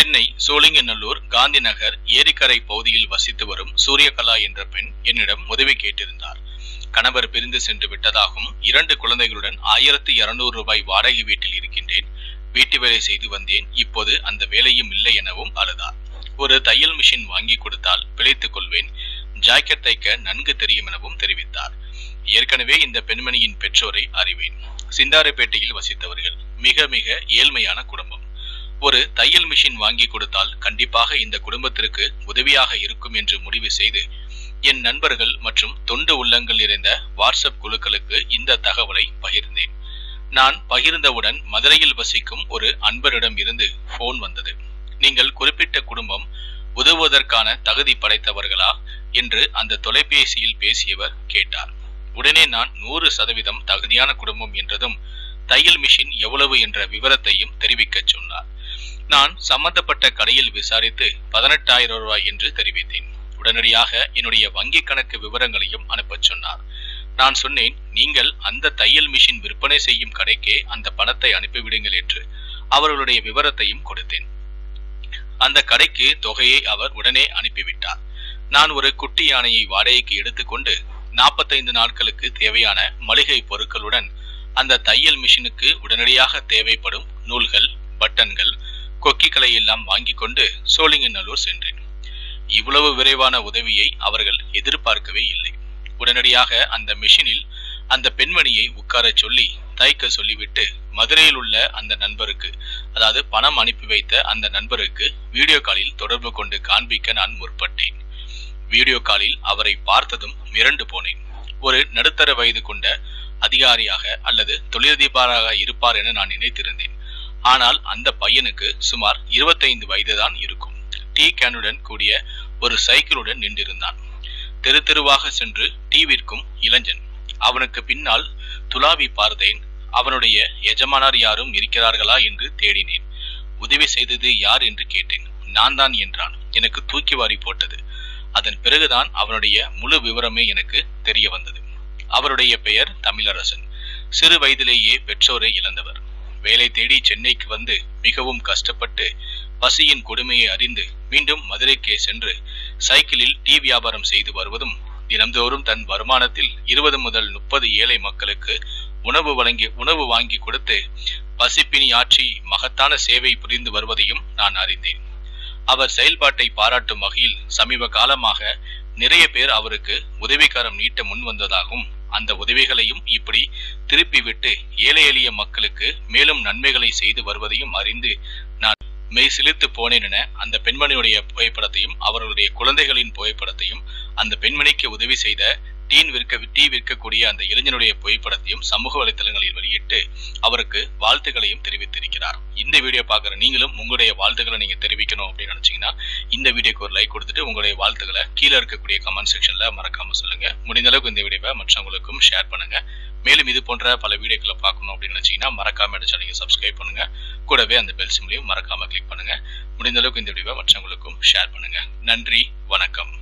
சென்னை சோழிங்கநல்லூர் காந்தி நகர் ஏரிக்கரை பகுதியில் வசித்து வரும் சூரியகலா என்ற பெண் என்னிடம் உதவி கேட்டிருந்தார் கணவர் பிரிந்து சென்று விட்டதாகவும் இரண்டு குழந்தைகளுடன் ஆயிரத்தி இருநூறு ரூபாய் வாடகை வீட்டில் இருக்கின்றேன் வீட்டு வேலை செய்து வந்தேன் இப்போது அந்த வேலையும் இல்லை எனவும் அழுதார் ஒரு தையல் மிஷின் வாங்கி கொடுத்தால் பிழைத்துக் கொள்வேன் ஜாக்கெட் தைக்க நன்கு தெரியும் எனவும் தெரிவித்தார் ஏற்கனவே இந்த பெண்மணியின் பெற்றோரை அறிவேன் சிந்தாரைப்பேட்டையில் வசித்தவர்கள் மிக மிக ஏழ்மையான குடும்பம் ஒரு தையல் மிஷின் வாங்கி கொடுத்தால் கண்டிப்பாக இந்த குடும்பத்திற்கு உதவியாக இருக்கும் என்று முடிவு செய்து என் நண்பர்கள் மற்றும் தொண்டு உள்ளங்கள் இருந்த வாட்ஸ்அப் குழுக்களுக்கு இந்த தகவலை பகிர்ந்தேன் நான் பகிர்ந்தவுடன் மதுரையில் வசிக்கும் ஒரு அன்பரிடம் இருந்து போன் வந்தது நீங்கள் குறிப்பிட்ட குடும்பம் உதவுவதற்கான தகுதி படைத்தவர்களா என்று அந்த தொலைபேசியில் பேசியவர் கேட்டார் உடனே நான் நூறு சதவீதம் தகுதியான குடும்பம் என்றதும் தையல் மிஷின் எவ்வளவு என்ற விவரத்தையும் தெரிவிக்க சொன்னார் நான் சம்பந்தப்பட்ட கடையில் விசாரித்து பதினெட்டாயிரம் ரூபாய் என்று தெரிவித்தேன் உடனடியாக என்னுடைய வங்கி கணக்கு விவரங்களையும் அனுப்பச் சொன்னார் நான் சொன்னேன் நீங்கள் அந்த தையல் மிஷின் விற்பனை செய்யும் கடைக்கே அந்த பணத்தை அனுப்பிவிடுங்கள் என்று அவர்களுடைய விவரத்தையும் கொடுத்தேன் அந்த கடைக்கு தொகையை அவர் உடனே அனுப்பிவிட்டார் நான் ஒரு குட்டி யானையை வாடகைக்கு எடுத்துக்கொண்டு நாற்பத்தைந்து நாட்களுக்கு தேவையான மளிகை பொருட்களுடன் அந்த தையல் மிஷினுக்கு உடனடியாக தேவைப்படும் நூல்கள் பட்டன்கள் கொக்கிகளை எல்லாம் வாங்கி கொண்டு சோழிங்கநல்லூர் சென்றேன் இவ்வளவு விரைவான உதவியை அவர்கள் எதிர்பார்க்கவே இல்லை உடனடியாக அந்த மிஷினில் அந்த பெண்மணியை உட்காரச் சொல்லி தைக்க சொல்லிவிட்டு மதுரையில் உள்ள அந்த நண்பருக்கு அதாவது பணம் அனுப்பி வைத்த அந்த நண்பருக்கு வீடியோ காலில் தொடர்பு கொண்டு காண்பிக்க நான் முற்பட்டேன் வீடியோ காலில் அவரை பார்த்ததும் மிரண்டு போனேன் ஒரு நடுத்தர வயது கொண்ட அதிகாரியாக அல்லது தொழிலதிபராக இருப்பார் என நான் நினைத்திருந்தேன் ஆனால் அந்த பையனுக்கு சுமார் இருபத்தைந்து வயதுதான் இருக்கும் டீ கேனுடன் கூடிய ஒரு சைக்கிளுடன் நின்றிருந்தான் தெரு தெருவாக சென்று டீ விற்கும் இளைஞன் அவனுக்கு பின்னால் துலாவி பார்த்தேன் அவனுடைய எஜமானார் யாரும் இருக்கிறார்களா என்று தேடினேன் உதவி செய்தது யார் என்று கேட்டேன் நான் தான் என்றான் எனக்கு தூக்கி வாரி போட்டது அதன் பிறகுதான் அவனுடைய முழு விவரமே எனக்கு தெரிய வந்தது அவருடைய பெயர் தமிழரசன் சிறு வயதிலேயே பெற்றோரை இழந்தவர் வேலை தேடி சென்னைக்கு வந்து மிகவும் கஷ்டப்பட்டு பசியின் கொடுமையை அறிந்து மீண்டும் மதுரைக்கே சென்று சைக்கிளில் டீ வியாபாரம் செய்து வருவதும் தினம்தோறும் தன் வருமானத்தில் இருபது முதல் முப்பது ஏழை மக்களுக்கு உணவு வழங்கி உணவு வாங்கி கொடுத்து பசிப்பினி ஆற்றி மகத்தான சேவை புரிந்து வருவதையும் நான் அறிந்தேன் அவர் செயல்பாட்டை பாராட்டும் வகையில் சமீப காலமாக நிறைய பேர் அவருக்கு உதவிக்காரம் நீட்ட முன் வந்ததாகவும் அந்த உதவிகளையும் இப்படி திருப்பி விட்டு ஏழை எளிய மக்களுக்கு மேலும் நன்மைகளை செய்து வருவதையும் அறிந்து நான் மெய் சிலிர்த்து போனேன் என அந்த பெண்மணியுடைய புகைப்படத்தையும் அவர்களுடைய குழந்தைகளின் புகைப்படத்தையும் அந்த பெண்மணிக்கு உதவி செய்த டீன் விற்க டீ விற்கக்கூடிய அந்த இளைஞனுடைய புகைப்படத்தையும் சமூக வலைத்தளங்களில் வெளியிட்டு அவருக்கு வாழ்த்துக்களையும் தெரிவித்திருக்கிறார் இந்த வீடியோ பார்க்குற நீங்களும் உங்களுடைய வாழ்த்துக்களை நீங்க தெரிவிக்கணும் அப்படின்னு நினைச்சீங்கன்னா இந்த வீடியோக்கு ஒரு லைக் கொடுத்துட்டு உங்களுடைய வாழ்த்துக்களை கீழே இருக்கக்கூடிய கமெண்ட் செக்ஷன்ல மறக்காம சொல்லுங்க முடிந்த அளவுக்கு இந்த வீடியோவை மற்றவங்களுக்கும் ஷேர் பண்ணுங்க மேலும் இது போன்ற பல வீடியோக்களை பார்க்கணும் அப்படின்னு நினைச்சீங்கன்னா மறக்காம இந்த சேனலை சப்ஸ்கிரைப் பண்ணுங்க கூடவே அந்த பெல் சிம்லையும் மறக்காம கிளிக் பண்ணுங்க முடிந்த அளவுக்கு இந்த வீடியோவை மற்றவங்களுக்கும் ஷேர் பண்ணுங்க நன்றி வணக்கம்